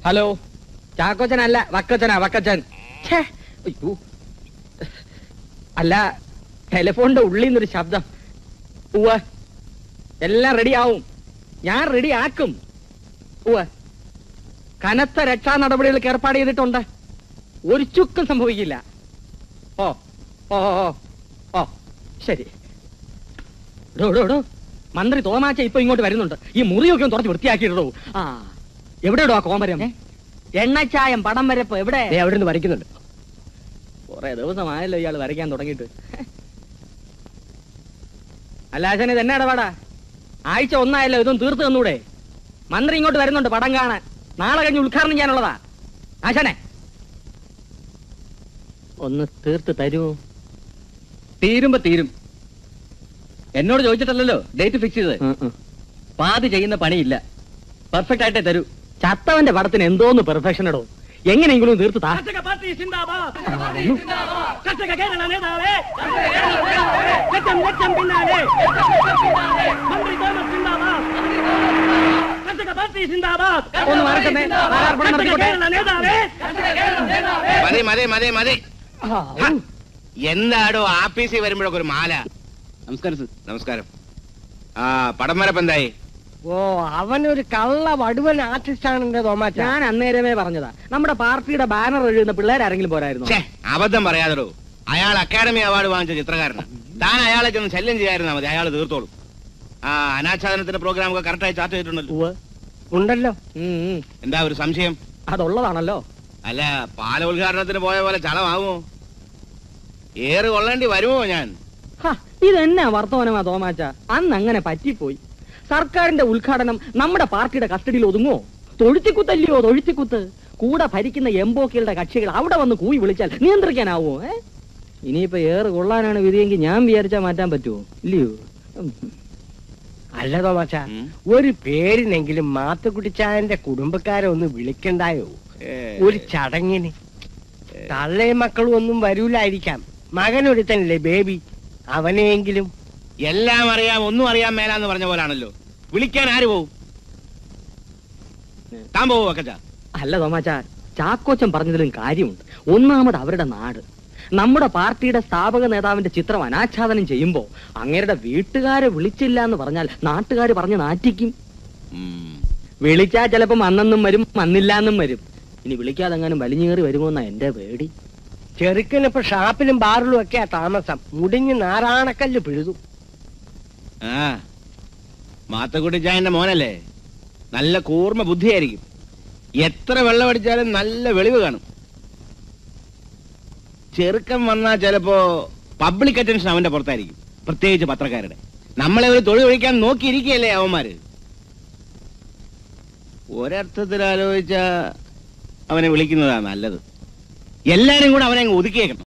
Hello ചാക്കോച്ചനല്ല വക്കച്ചനാ Vakkachan ഛേ, അയ്യോ. അല്ല ടെലിഫോണിന്റെ ഉള്ളിൽ നിന്നൊരു ശബ്ദം ഉവ്വ എല്ലാം റെഡി ആവും ഞാൻ റെഡി ആക്കും ഉവ്വ കനത്ത രക്ഷാ നടപടികൾക്ക് ഏർപ്പാട് ചെയ്തിട്ടുണ്ട് ഒരു ചുക്കും സംഭവിക്കില്ല ഓ ഓ ഓ ഓ ഓ ശരി ഡോ ഡോ ഡോ മന്ത്രി തോമാച്ച ഇപ്പൊ ഇങ്ങോട്ട് വരുന്നുണ്ട് ഈ മുറിയൊക്കെ ഒന്ന് തുറച്ച് വൃത്തിയാക്കിയിടോ ആ എവിടെയോ ആ കോമരം എണ്ണച്ചായം പടം വരപ്പ് എവിടെ അവിടെ നിന്ന് വരയ്ക്കുന്നുണ്ട് കുറെ ദിവസമായല്ലോ ഇയാൾ വരയ്ക്കാൻ തുടങ്ങിയിട്ട് അല്ല ആശാൻ ഇത് എന്നാ ഇടപാടാ ആഴ്ച ഒന്നായല്ലോ ഇതൊന്നും തീർത്ത് തന്നൂടെ മന്ത്രി ഇങ്ങോട്ട് വരുന്നുണ്ട് പടം കാണാൻ നാളെ കഴിഞ്ഞ് ഉദ്ഘാടനം ചെയ്യാനുള്ളതാ ആശാനെ ഒന്ന് തീർത്ത് തരൂ തീരുമ്പോ തീരും എന്നോട് ചോദിച്ചിട്ടല്ലല്ലോ ഡേറ്റ് ഫിക്സ് ചെയ്തത് പാതി ചെയ്യുന്ന പണിയില്ല പെർഫെക്റ്റ് ആയിട്ടേ തരൂ ചത്തവന്റെ പടത്തിന് എന്തോന്ന് പെർഫെക്ഷൻ ഇടോ എങ്ങനെയെങ്കിലും തീർത്ത് താ കർഷക പാർട്ടി സിന്ദാബാദ് കർഷക കേരള നേതാവേ ലക്ഷം ലക്ഷം പിന്നാലെ മന്ത്രി തോമസ് സിന്ദാബാദ് കർഷക പാർട്ടി സിന്ദാബാദ് ഒന്ന് മാറട്ടെ മാറാർപ്പണം കർഷക നടത്തിക്കോട്ടെ കേരള നേതാവേ മതി മതി മതി മതി ആ, ഹ, എന്താടോ ആഫീസിൽ വരുമ്പോഴൊക്കെ ഒരു മാല നമസ്കാരം സർ നമസ്കാരം ആ പടം വരപ്പ് എന്തായി ഓ അവനൊരു കള്ള വടുവൻ ആർട്ടിസ്റ്റ് ആണ് എന്റെ തോമാച്ച ഞാൻ അന്നേരമേ പറഞ്ഞതാ നമ്മുടെ പാർട്ടിയുടെ ബാനർ എഴുതുന്ന പിള്ളേരാരെങ്കിലും പോരായിരുന്നു ഛേ അബദ്ധം പറയാതെടോ അയാൾ അക്കാഡമി അവാർഡ് വാങ്ങിച്ച ചിത്രകാരനാണ് താൻ അയാളെ ചെന്ന് ശല്യം ചെയ്യായിരുന്നാ മതി അയാൾ തീർത്തോളും ആ അനാച്ഛാദനത്തിന്റെ പ്രോഗ്രാം ഒക്കെ കറക്റ്റായി ചാർട്ട് ചെയ്തിട്ടുണ്ടല്ലോ ഉണ്ടല്ലോ ഉം, ഉം. എന്താ ഒരു സംശയം അതുള്ളതാണല്ലോ അല്ല പാല ഉദ്ഘാടനത്തിന് പോയ പോലെ ചളമാവുമോ ഏറ് കൊള്ളേണ്ടി വരുമോ ഞാൻ ഹ, ഇതെന്നാ വർത്തമാനമാ തോമാച്ച അന്ന് അങ്ങനെ പറ്റിപ്പോയി സർക്കാരിന്റെ ഉദ്ഘാടനം നമ്മുടെ പാർട്ടിയുടെ കസ്റ്റഡിയിൽ ഒതുങ്ങോ തൊഴുത്തിക്കുത്തല്ലയോ തൊഴുത്തിക്കുത്ത് കൂടെ ഭരിക്കുന്ന എംബോക്കികളുടെ കക്ഷികൾ അവിടെ വന്ന് കൂവി വിളിച്ചാൽ നിയന്ത്രിക്കാനാവോ ഏ ഇനിയിപ്പോ ഏറ് കൊള്ളാനാണ് വിധിയെങ്കിൽ ഞാൻ വിചാരിച്ചാ മാറ്റാൻ പറ്റുമോ ഇല്ലയോ ഉം. അല്ല തോമാച്ച ഉം. ഒരു പേരിനെങ്കിലും മാത്തുക്കുട്ടിച്ചായന്റെ കുടുംബക്കാരെ ഒന്ന് വിളിക്കണ്ടായോ ഏ, ഒരു ചടങ്ങിന് തള്ളയും മക്കളും ഒന്നും വരൂലായിരിക്കാം മകനൊരുത്തനല്ലേ ബേബി അവനെയെങ്കിലും എല്ലാം അറിയാം ഒന്നും അറിയാൻ മേലാന്ന് പറഞ്ഞ പോലാണല്ലോ വിളിക്കാൻ ആര് പോവും താൻ പോവോ അക്കച്ച അല്ല തോമാച്ച ചാക്കോച്ചൻ പറഞ്ഞതിലും കാര്യമുണ്ട് ഒന്നാമത് അവരുടെ നാട് നമ്മുടെ പാർട്ടിയുടെ സ്ഥാപക നേതാവിന്റെ ചിത്രം അനാച്ഛാദനം ചെയ്യുമ്പോ അങ്ങേരുടെ വീട്ടുകാരെ വിളിച്ചില്ല എന്ന് പറഞ്ഞാൽ നാട്ടുകാർ പറഞ്ഞ് നാറ്റിക്കും വിളിച്ചാ ചിലപ്പം അന്നെന്നും വരും അന്നില്ലാന്നും വരും ഇനി വിളിക്കാതെ എങ്ങാനും വലിഞ്ഞേറി വരുമോന്നാ എന്റെ പേടി ചെറുക്കനിപ്പോ ഷാപ്പിലും ബാറിലും ഒക്കെയാ താമസം മുടിഞ്ഞ് നാരായണക്കല്ല് പിഴുതു ആ മാത്തക്കുട്ടിച്ചായന്റെ മോനല്ലേ നല്ല കൂർമ്മ ബുദ്ധിയായിരിക്കും എത്ര വെള്ളം അടിച്ചാലും നല്ല വെളിവ് കാണും ചെറുക്കം വന്നാ ചിലപ്പോ പബ്ലിക് അറ്റൻഷൻ അവന്റെ പുറത്തായിരിക്കും പ്രത്യേകിച്ച് പത്രക്കാരുടെ നമ്മളെ ഒരു തൊഴിൽ ഒഴിക്കാൻ നോക്കിയിരിക്കുകയല്ലേ അവന്മാര് ഒരർത്ഥത്തിൽ ആലോചിച്ച അവനെ വിളിക്കുന്നതാ നല്ലത് എല്ലാരും കൂടെ അവനെ അങ്ങ് ഒതുക്കിയേക്കണം